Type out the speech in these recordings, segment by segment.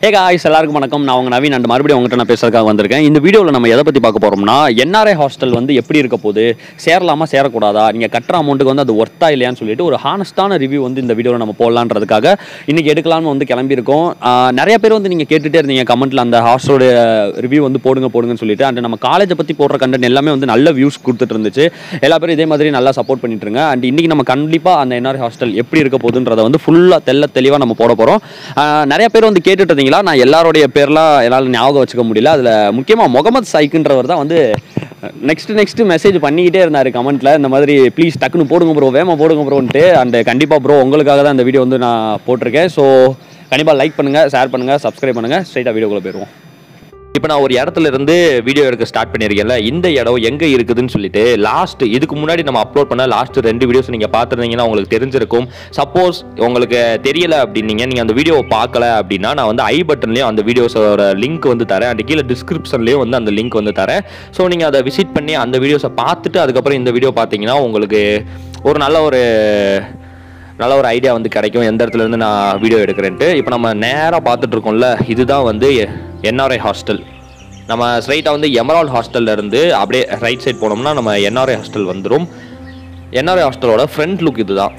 hey guys எல்லாருக்கும் வணக்கம் நான் உங்க நவீன் அண்ட் மறுபடியும் உங்ககிட்ட நான் பேசுறதுக்காக வந்திருக்கேன் இந்த வீடியோவில் நம்ம எதை பற்றி பார்க்க போறோம்னா என்ஆர்ஐ ஹாஸ்டல் வந்து எப்படி இருக்க போகுது சேரலாமா சேரக்கூடாதா நீங்கள் கட்டுற அமௌண்ட்டுக்கு வந்து அது ஒர்த்தா இல்லையான்னு சொல்லிட்டு ஒரு ஹானஸ்டான ரிவ்யூ வந்து இந்த வீடியோவில் நம்ம போடலான்றதுக்காக இன்னைக்கு எடுக்கலாம்னு வந்து கிளம்பியிருக்கோம் ஆஹ் நிறைய பேர் வந்து நீங்கள் கேட்டுட்டே இருந்தீங்க கமெண்ட்ல அந்த ஹாஸ்டலோட ரிவ்யூ வந்து போடுங்க போடுங்கன்னு சொல்லிட்டு அண்ட் நம்ம காலேஜை பற்றி போடுற கண்டென்ட் எல்லாமே வந்து நல்ல வியூஸ் கொடுத்துட்டு இருந்துச்சு எல்லா பேரும் இதே மாதிரி நல்லா சப்போர்ட் பண்ணிட்டு இருங்க அண்ட் இன்னைக்கு நம்ம கண்டிப்பாக அந்த என்ஆர்ஐ ஹாஸ்டல் எப்படி இருக்க போகுதுன்றதை வந்து ஃபுல்லாக தெல்ல தெளிவாக நம்ம போட போகிறோம் நிறைய பேர் வந்து கேட்டுட்டு இருந்தீங்களா நான் எல்லாருடைய பேர்லாம் என்னால் ஞாபகம் வச்சுக்க முடியல அதில் முக்கியமாக முகமது சைக்குன்றவர் தான் வந்து நெக்ஸ்ட் நெக்ஸ்ட் மெசேஜ் பண்ணிக்கிட்டே இருந்தார் கமெண்ட்ல இந்த மாதிரி ப்ளீஸ் டக்குன்னு போடுங்க ப்ரோ வேமா போடுங்க ப்ரோன்ட்டு அண்ட் கண்டிப்பாக ப்ரோ உங்களுக்காக தான் இந்த வீடியோ வந்து நான் போட்டிருக்கேன் ஸோ கண்டிப்பாக லைக் பண்ணுங்கள் ஷேர் பண்ணுங்கள் சப்ஸ்கிரைப் பண்ணுங்கள் ஸ்ட்ரைட்டாக வீடியோக்குள்ளே போயிடுவோம் இப்போ நான் ஒரு இடத்துல இருந்து வீடியோ எடுக்க ஸ்டார்ட் பண்ணியிருக்கேன்ல இந்த இடம் எங்கே இருக்குதுன்னு சொல்லிட்டு லாஸ்ட் இதுக்கு முன்னாடி நம்ம அப்லோட் பண்ண லாஸ்ட் ரெண்டு வீடியோஸ் நீங்கள் பார்த்துருந்தீங்கன்னா உங்களுக்கு தெரிஞ்சிருக்கும் சப்போஸ் உங்களுக்கு தெரியல அப்படின்னீங்க நீங்கள் அந்த வீடியோவை பார்க்கல அப்படின்னா நான் வந்து ஐ பட்டன்லேயும் அந்த வீடியோஸோட லிங்க் வந்து தரேன் அண்ட் கீழே டிஸ்கிரிப்ஷன்லேயும் வந்து அந்த லிங்க் வந்து தரேன் ஸோ நீங்கள் அதை விசிட் பண்ணி அந்த வீடியோஸை பார்த்துட்டு அதுக்கப்புறம் இந்த வீடியோ பார்த்தீங்கன்னா உங்களுக்கு ஒரு நல்ல ஒரு நல்ல ஒரு ஐடியா வந்து கிடைக்கும் எந்த இடத்துல இருந்து நான் வீடியோ எடுக்கிறேன்ட்டு இப்போ நம்ம நேராக பார்த்துட்டு இருக்கோம்ல இதுதான் வந்து என்ஆர்ஐ ஹாஸ்டல் நம்ம ஸ்ட்ரைட்டாக வந்து எமரால்ட் ஹாஸ்டல்ல இருந்து அப்படியே ரைட் சைடு போனோம்னா நம்ம என்ஆர்ஐ ஹாஸ்டல் வந்துடும் என்ஆர்ஐ ஹாஸ்டலோட ஃப்ரண்ட் லுக் இதுதான்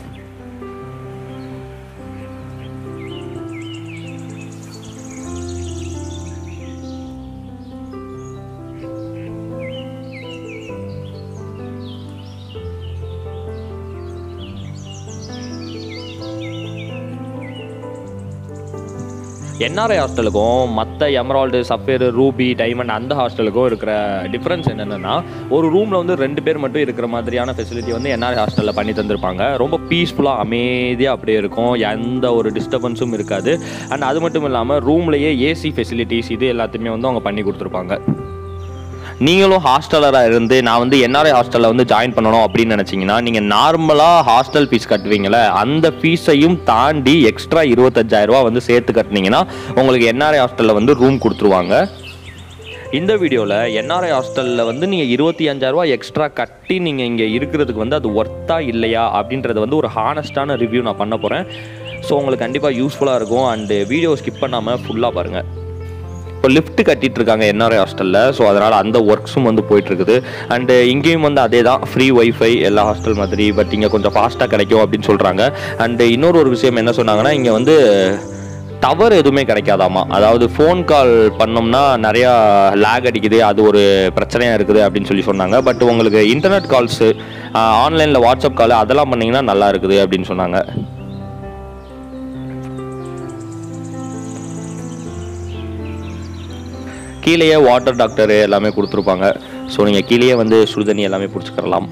என்ஆர்ஐ ஹாஸ்டலுக்கும் மற்ற எமரால்டு சஃபேர் ரூபி டைமண்ட் அந்த ஹாஸ்டலுக்கும் இருக்கிற டிஃப்ரென்ஸ் என்னென்னா ஒரு ரூமில் வந்து ரெண்டு பேர் மட்டும் இருக்கிற மாதிரியான ஃபெசிலிட்டி வந்து என்ஆர்ஐ ஹாஸ்டலில் பண்ணி தந்திருப்பாங்க ரொம்ப பீஸ்ஃபுல்லாக அமைதியாக அப்படியே இருக்கும் எந்த ஒரு டிஸ்டர்பன்ஸும் இருக்காது அண்ட் அது மட்டும் இல்லாமல் ரூம்லேயே ஏசி ஃபெசிலிட்டிஸ் இது எல்லாத்தையுமே வந்து அவங்க பண்ணி கொடுத்துருப்பாங்க நீங்களும் ஹாஸ்டலராக இருந்து நான் வந்து என்ஆர்ஐ ஹாஸ்டலில் வந்து ஜாயின் பண்ணணும் அப்படின்னு நினச்சிங்கன்னா நீங்கள் நார்மலாக ஹாஸ்டல் ஃபீஸ் கட்டுவீங்களே அந்த ஃபீஸையும் தாண்டி எக்ஸ்ட்ரா இருபத்தஞ்சாயிரரூபா வந்து சேர்த்து கட்டினீங்கன்னா உங்களுக்கு என்ஆர்ஐ ஹாஸ்டலில் வந்து ரூம் கொடுத்துருவாங்க இந்த வீடியோவில் என்ஆர்ஐ ஹாஸ்டலில் வந்து நீங்கள் இருபத்தி அஞ்சாயிரரூபா எக்ஸ்ட்ரா கட்டி நீங்கள் இங்கே இருக்கிறதுக்கு வந்து அது ஒர்த்தா இல்லையா அப்படின்றத வந்து ஒரு ஹானஸ்டான ரிவ்யூ நான் பண்ண போகிறேன் ஸோ உங்களுக்கு கண்டிப்பாக யூஸ்ஃபுல்லாக இருக்கும் அண்டு வீடியோ ஸ்கிப் பண்ணாமல் ஃபுல்லாக பாருங்கள் இப்போ லிஃப்ட் கட்டிட்டு இருக்காங்க என்ஆர்ஐ ஹாஸ்டலில் ஸோ அதனால் அந்த ஒர்க்ஸும் வந்து போயிட்டு இருக்குது அண்டு இங்கேயும் வந்து அதே தான் ஃப்ரீ ஒய்ஃபை எல்லா ஹாஸ்டல் மாதிரி பட் இங்கே கொஞ்சம் ஃபாஸ்ட்டாக கிடைக்கும் அப்படின்னு சொல்கிறாங்க அண்டு இன்னொரு ஒரு விஷயம் என்ன சொன்னாங்கன்னா இங்கே வந்து டவர் எதுவுமே கிடைக்காதாமா அதாவது ஃபோன் கால் பண்ணோம்னா நிறையா லேக் அடிக்குது அது ஒரு பிரச்சனையாக இருக்குது அப்படின்னு சொல்லி சொன்னாங்க பட் உங்களுக்கு இன்டர்நெட் கால்ஸு ஆன்லைனில் வாட்ஸ்அப் கால் அதெல்லாம் பண்ணிங்கன்னா நல்லா இருக்குது அப்படின்னு சொன்னாங்க கீழேயே வாட்டர் டாக்டர் எல்லாமே கொடுத்துருப்பாங்க ஸோ நீங்கள் கீழேயே வந்து சுடுதண்ணி எல்லாமே பிடிச்சிக்கிறலாம்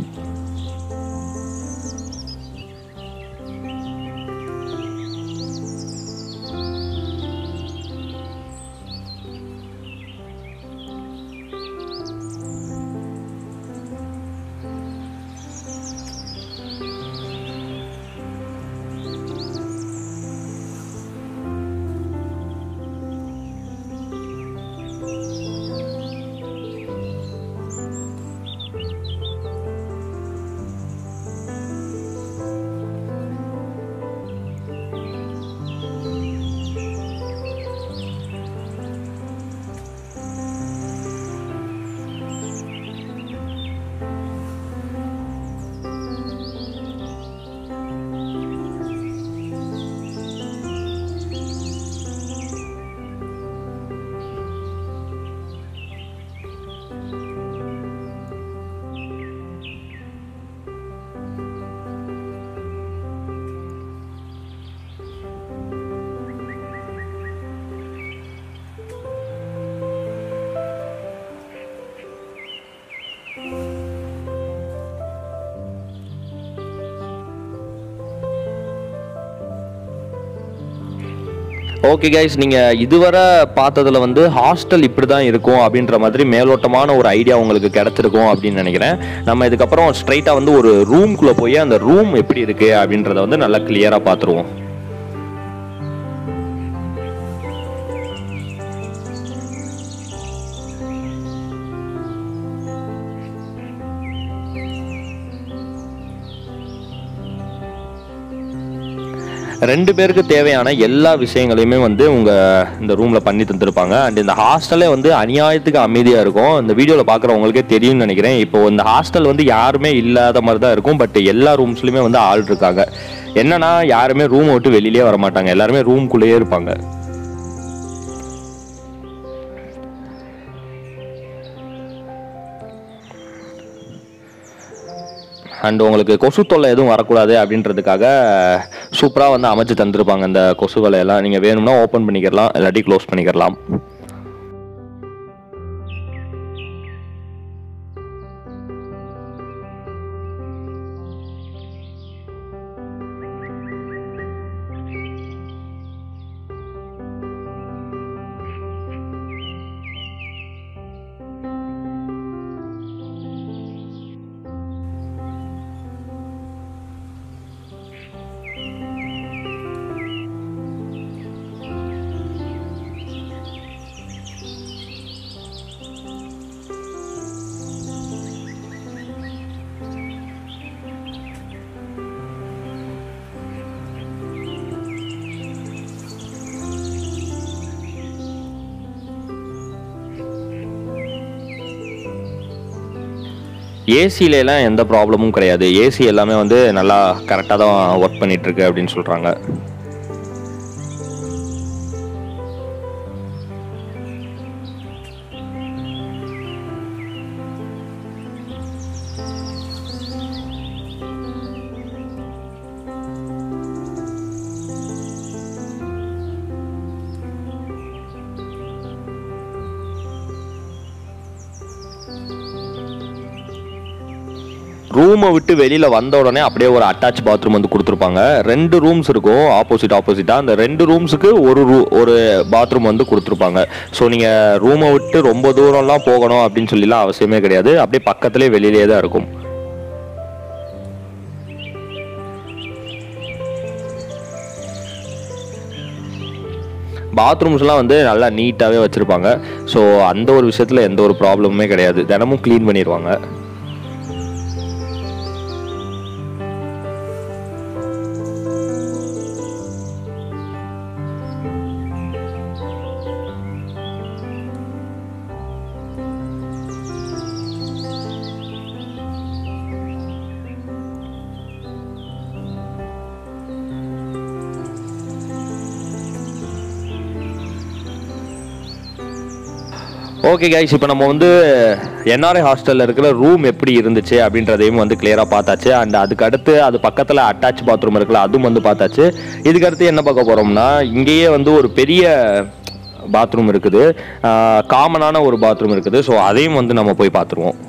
ஓகே கைஸ் நீங்கள் இதுவரை பார்த்ததுல வந்து ஹாஸ்டல் இப்படி தான் இருக்கும் அப்படின்ற மாதிரி மேலோட்டமான ஒரு ஐடியா உங்களுக்கு கிடச்சிருக்கும் அப்படின்னு நினைக்கிறேன் நம்ம இதுக்கப்புறம் ஸ்ட்ரைட்டாக வந்து ஒரு ரூம்குள்ளே போய் அந்த ரூம் எப்படி இருக்குது அப்படின்றத வந்து நல்லா கிளியராக பார்த்துருவோம் ரெண்டு பேருக்கு தேவையான எல்லா விஷயங்களையுமே வந்து உங்கள் இந்த ரூமில் பண்ணி தந்துருப்பாங்க அண்ட் இந்த ஹாஸ்டலே வந்து அநியாயத்துக்கு அமைதியாக இருக்கும் இந்த வீடியோவில் பார்க்குறவங்களுக்கே தெரியும்னு நினைக்கிறேன் இப்போ இந்த ஹாஸ்டல் வந்து யாருமே இல்லாத மாதிரி தான் இருக்கும் பட் எல்லா ரூம்ஸ்லையுமே வந்து ஆள் இருக்காங்க என்னன்னா யாருமே ரூமை விட்டு வெளியிலே வர மாட்டாங்க எல்லாருமே ரூம்குள்ளேயே இருப்பாங்க அண்ட் உங்களுக்கு கொசு தொல்லை எதுவும் வரக்கூடாது அப்படின்றதுக்காக சூப்பராக வந்து அமைச்சு தந்திருப்பாங்க இந்த கொசுகளை எல்லாம் நீங்கள் வேணும்னா ஓப்பன் பண்ணிக்கிறலாம் இல்லாட்டி க்ளோஸ் பண்ணிக்கிறலாம் ஏசிலலாம் எந்த ப்ராப்ளமும் கிடையாது ஏசி எல்லாமே வந்து நல்லா கரெக்டாக தான் ஒர்க் பண்ணிட்டு இருக்கு அப்படின்னு சொல்கிறாங்க ரூமை விட்டு வெளியில் வந்த உடனே அப்படியே ஒரு அட்டாச் பாத்ரூம் வந்து கொடுத்துருப்பாங்க ரெண்டு ரூம்ஸ் இருக்கும் ஆப்போசிட் ஆப்போசிட்டாக அந்த ரெண்டு ரூம்ஸுக்கு ஒரு ரூ ஒரு பாத்ரூம் வந்து கொடுத்துருப்பாங்க ஸோ நீங்கள் ரூமை விட்டு ரொம்ப தூரம்லாம் போகணும் அப்படின்னு சொல்லிலாம் அவசியமே கிடையாது அப்படியே பக்கத்துலேயே வெளியிலே தான் இருக்கும் பாத்ரூம்ஸ்லாம் வந்து நல்லா நீட்டாகவே வச்சுருப்பாங்க ஸோ அந்த ஒரு விஷயத்தில் எந்த ஒரு ப்ராப்ளமுமே கிடையாது தினமும் க்ளீன் பண்ணிடுவாங்க ஓகே கைஸ் இப்போ நம்ம வந்து என்ஆர்ஐ ஹாஸ்டலில் இருக்கிற ரூம் எப்படி இருந்துச்சு அப்படின்றதையும் வந்து கிளியராக பார்த்தாச்சு அண்ட் அதுக்கு அடுத்து அது பக்கத்தில் அட்டாச் பாத்ரூம் இருக்குல்ல அதுவும் வந்து பார்த்தாச்சு இதுக்கு அடுத்து என்ன பார்க்க போகிறோம்னா இங்கேயே வந்து ஒரு பெரிய பாத்ரூம் இருக்குது காமனான ஒரு பாத்ரூம் இருக்குது ஸோ அதையும் வந்து நம்ம போய் பார்த்துருவோம்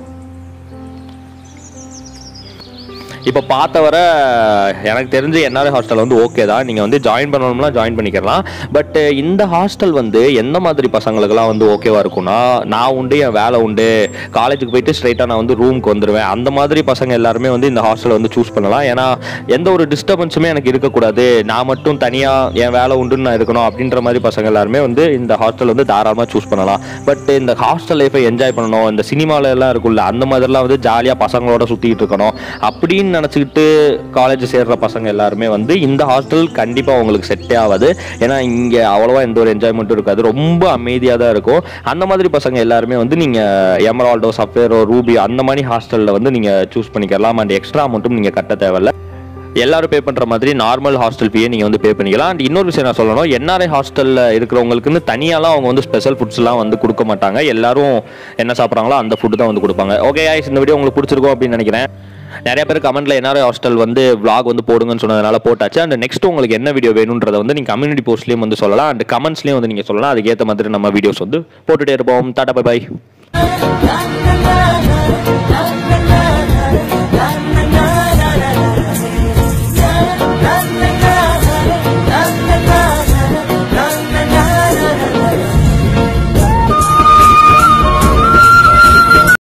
இப்போ பார்த்த வர எனக்கு தெரிஞ்சு என்ஆர்ஐ ஹாஸ்டல் வந்து ஓகே தான் நீங்கள் வந்து ஜாயின் பண்ணணும்னா ஜாயின் பண்ணிக்கலாம் பட் இந்த ஹாஸ்டல் வந்து எந்த மாதிரி பசங்களுக்கெல்லாம் வந்து ஓகேவா இருக்கும்னா நான் உண்டு என் வேலை உண்டு காலேஜுக்கு போயிட்டு ஸ்ட்ரைட்டாக நான் வந்து ரூமுக்கு வந்துடுவேன் அந்த மாதிரி பசங்க எல்லாருமே வந்து இந்த ஹாஸ்டலை வந்து சூஸ் பண்ணலாம் ஏன்னா எந்த ஒரு டிஸ்டர்பன்ஸுமே எனக்கு இருக்கக்கூடாது நான் மட்டும் தனியாக என் வேலை உண்டுன்னு நான் இருக்கணும் அப்படின்ற மாதிரி பசங்க எல்லாருமே வந்து இந்த ஹாஸ்டல் வந்து தாராளமாக சூஸ் பண்ணலாம் பட் இந்த ஹாஸ்டல் லைஃபை என்ஜாய் பண்ணணும் இந்த சினிமால எல்லாம் இருக்குல்ல அந்த மாதிரிலாம் வந்து ஜாலியாக பசங்களோட சுற்றிட்டு இருக்கணும் அப்படின்னு நினச்சிக்கிட்டு காலேஜ் சேர்ற பசங்க எல்லாருமே வந்து இந்த ஹாஸ்டல் கண்டிப்பாக உங்களுக்கு செட்டே ஆகாது ஏன்னா இங்கே அவ்வளோவா எந்த ஒரு என்ஜாய்மெண்ட்டும் இருக்காது ரொம்ப அமைதியாக தான் இருக்கும் அந்த மாதிரி பசங்க எல்லாருமே வந்து நீங்கள் எமரால்டோ சஃபேரோ ரூபி அந்த மாதிரி ஹாஸ்டலில் வந்து நீங்கள் சூஸ் பண்ணிக்கலாம் அண்ட் எக்ஸ்ட்ரா அமௌண்ட்டும் நீங்கள் கட்ட தேவையில்ல எல்லாரும் பே பண்ணுற மாதிரி நார்மல் ஹாஸ்டல் ஃபீயை நீங்கள் வந்து பே பண்ணிக்கலாம் அண்ட் இன்னொரு விஷயம் நான் சொல்லணும் என்ஆர்ஐ ஹாஸ்டலில் இருக்கிறவங்களுக்குன்னு தனியாலாம் அவங்க வந்து ஸ்பெஷல் ஃபுட்ஸ்லாம் வந்து கொடுக்க மாட்டாங்க எல்லாரும் என்ன சாப்பிட்றாங்களோ அந்த ஃபுட்டு தான் வந்து கொடுப்பாங்க ஓகே guys இந்த வீடியோ உங்களுக்கு பிடிச்சிருக்கும் அப்படின்னு நினைக்கிறேன் நிறைய பேர் கமெண்ட்ல என்ஆர்ஐ ஹாஸ்டல் வந்து vlog வந்து போடுங்கன்னு சொன்னதுனால போட்டாச்சு அண்ட் நெக்ஸ்ட் உங்களுக்கு என்ன வீடியோ வேணுன்றதை வந்து நீங்கள் கம்யூனிட்டி போஸ்ட்லேயும் வந்து சொல்லலாம் அண்ட் கமெண்ட்ஸ்லேயும் வந்து நீங்கள் சொல்லலாம் அதுக்கேற்ற மாதிரி நம்ம வீடியோஸ் வந்து போட்டுட்டே இருப்போம் tata bye bye la la la la